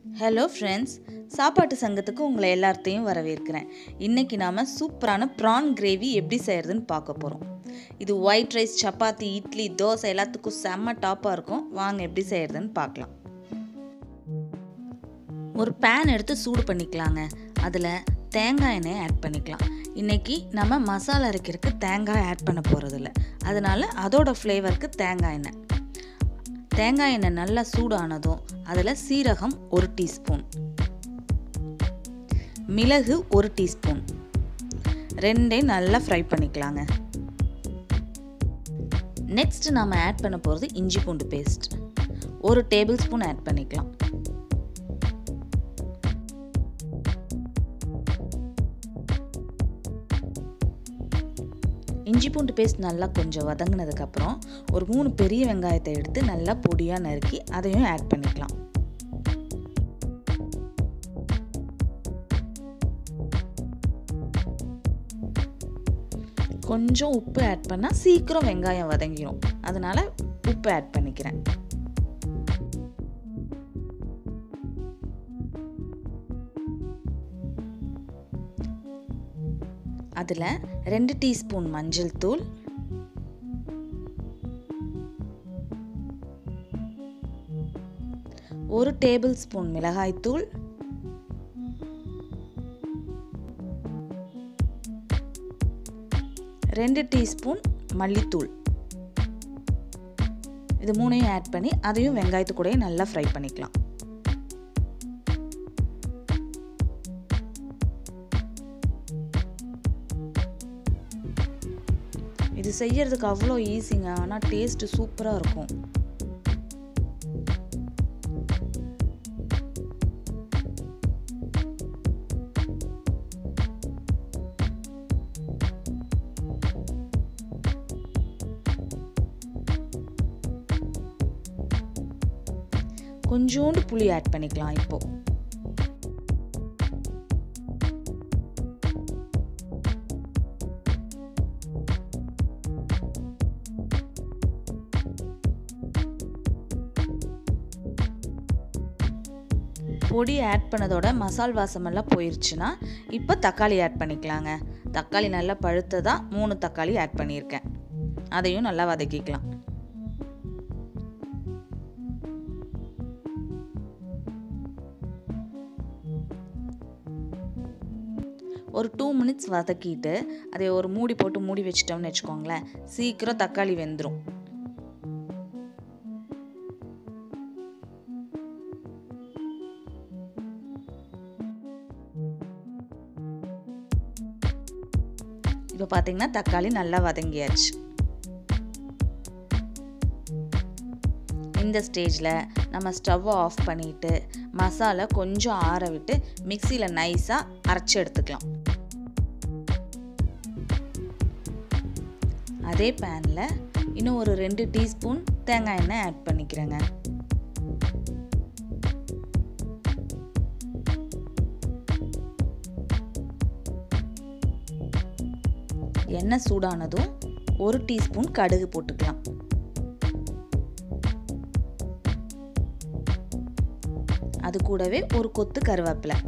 hello friends சாப்பாட்டு சங்கத்துக்கு உங்களை எல்லாத்தையும் வரவேற்கிறேன் இன்றைக்கி நாம் சூப்பரான ப்ரான் கிரேவி எப்படி செய்கிறதுன்னு பார்க்க போகிறோம் இது ஒயிட் ரைஸ் சப்பாத்தி இட்லி தோசை எல்லாத்துக்கும் செம்ம டாப்பாக இருக்கும் வாங்க எப்படி செய்கிறதுன்னு பார்க்கலாம் ஒரு பேன் எடுத்து சூடு பண்ணிக்கலாங்க அதில் தேங்காய் எண்ணெயை ஆட் பண்ணிக்கலாம் இன்றைக்கி நம்ம மசாலா அரைக்கிறதுக்கு தேங்காய் ஆட் பண்ண போகிறதில்ல அதனால் அதோட ஃப்ளேவருக்கு தேங்காய் எண்ணெய் தேங்காய் எண்ணெய் நல்லா சூடானதும் அதில் சீரகம் ஒரு டீஸ்பூன் மிளகு ஒரு டீஸ்பூன் ரெண்டையும் நல்லா ஃப்ரை பண்ணிக்கலாங்க நெக்ஸ்ட் நாம் ஆட் பண்ண போகிறது இஞ்சி பூண்டு பேஸ்ட் ஒரு டேபிள் ஸ்பூன் ஆட் பண்ணிக்கலாம் இஞ்சி பூண்டு பேஸ்ட் நல்லா கொஞ்சம் வதங்கினதுக்கப்புறம் ஒரு மூணு பெரிய வெங்காயத்தை எடுத்து நல்லா பொடியாக நறுக்கி அதையும் ஆட் பண்ணிக்கலாம் கொஞ்சம் உப்பு ஆட் பண்ணால் சீக்கிரம் வெங்காயம் வதங்கிடும் அதனால் உப்பு ஆட் பண்ணிக்கிறேன் அதில் ரெண்டு டீஸ்பூன் மஞ்சள் தூள் ஒரு டேபிள் ஸ்பூன் மிளகாய் தூள் ரெண்டு டீஸ்பூன் மல்லித்தூள் இது மூணையும் ஆட் பண்ணி அதையும் வெங்காயத்து கூடயே நல்லா ஃப்ரை பண்ணிக்கலாம் இது செய்யறதுக்கு அவ்வளோ ஈஸிங்க ஆனால் டேஸ்ட்டு சூப்பராக இருக்கும் கொஞ்சோண்டு புளி ஆட் பண்ணிக்கலாம் இப்போ பொடி ஆட் பண்ணதோட மசால் வாசமெல்லாம் போயிருச்சுன்னா இப்போ தக்காளி ஆட் பண்ணிக்கலாங்க தக்காளி நல்லா பழுத்ததாக மூணு தக்காளி ஆட் பண்ணியிருக்கேன் அதையும் நல்லா வதக்கிக்கலாம் ஒரு டூ மினிட்ஸ் வதக்கிட்டு அதை ஒரு மூடி போட்டு மூடி வச்சிட்டோம்னு வச்சுக்கோங்களேன் சீக்கிரம் தக்காளி வெந்துடும் இப்போ பார்த்தீங்கன்னா தக்காளி நல்லா வதங்கியாச்சு இந்த ஸ்டேஜில் நம்ம ஸ்டவ்வை ஆஃப் பண்ணிவிட்டு மசாலா கொஞ்சம் ஆற விட்டு மிக்சியில் நைஸாக அரைச்சி எடுத்துக்கலாம் அதே பேனில் இன்னும் ஒரு ரெண்டு டீஸ்பூன் தேங்காய் எண்ணெய் ஆட் பண்ணிக்கிறேங்க எண்ணெய் சூடானதும் ஒரு டீஸ்பூன் கடுகு போட்டுக்கலாம் அது கூடவே ஒரு கொத்து கருவேப்பிலை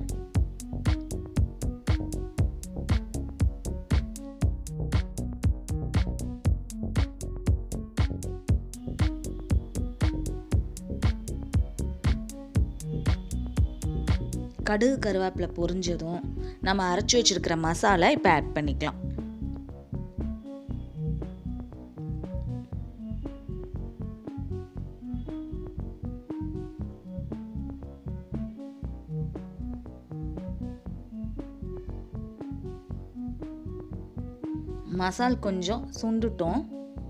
கடுகு கருவேப்பிலை பொரிஞ்சதும் நம்ம அரைச்சி வச்சிருக்கிற மசாலா இப்போ ஆட் பண்ணிக்கலாம் மசால் கொஞ்சம் சுண்டுட்டோம்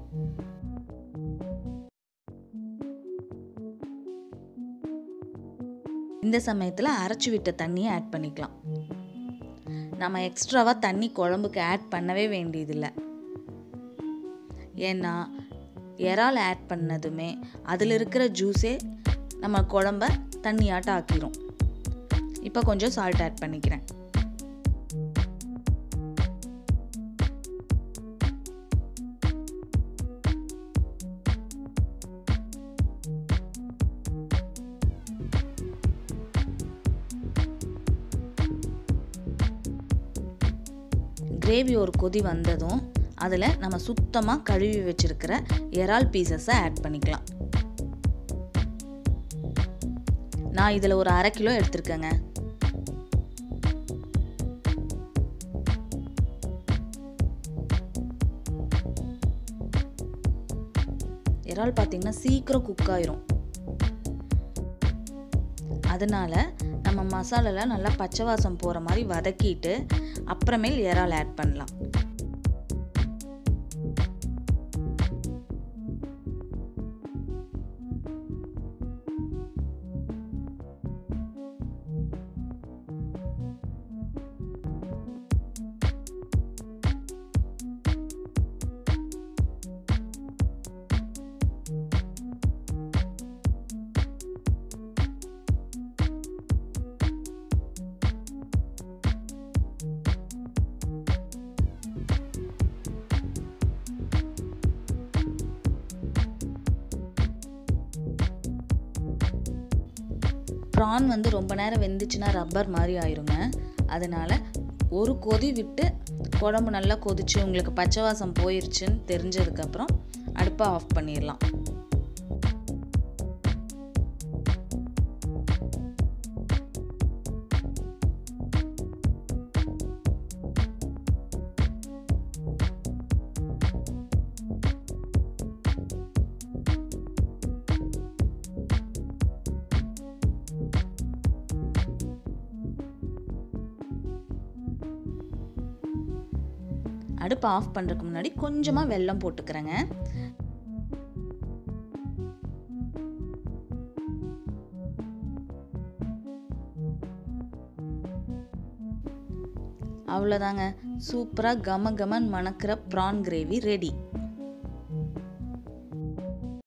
இந்த சமயத்தில் அரைச்சி விட்ட தண்ணியை ஆட் பண்ணிக்கலாம் நம்ம எக்ஸ்ட்ராவாக தண்ணி குழம்புக்கு ஆட் பண்ணவே வேண்டியதில்லை ஏன்னா இறால் ஆட் பண்ணதுமே அதில் இருக்கிற ஜூஸே நம்ம குழம்ப தண்ணியாட்ட ஆக்கிரும் இப்போ கொஞ்சம் சால்ட் ஆட் பண்ணிக்கிறேன் கிரேவி ஒரு கொதி வந்ததும் அதில் நம்ம சுத்தமாக கழுவி வச்சுருக்கிற இறால் பீசஸை ஆட் பண்ணிக்கலாம் நான் இதில் ஒரு அரை கிலோ எடுத்திருக்கேங்க இறால் பார்த்திங்கன்னா சீக்கிரம் குக் ஆயிரும் அதனால நம்ம மசாலாவில் நல்லா பச்சை வாசம் போகிற மாதிரி வதக்கிட்டு அப்புறமேல் இறால் ஆட் பண்ணலாம் ப்ரான் வந்து ரொம்ப நேரம் வெந்துச்சுன்னா ரப்பர் மாதிரி ஆயிருங்க அதனால் ஒரு கொதி விட்டு குழம்பு நல்லா கொதிச்சு உங்களுக்கு பச்சை வாசம் போயிருச்சுன்னு தெரிஞ்சதுக்கப்புறம் அடுப்பை ஆஃப் பண்ணிடலாம் அடுப்பை ஆஃப் பண்ணுறதுக்கு முன்னாடி கொஞ்சமாக வெல்லம் போட்டுக்கிறேங்க அவ்வளோதாங்க சூப்பராக கம கமன் மணக்கிற ப்ரான் கிரேவி ரெடி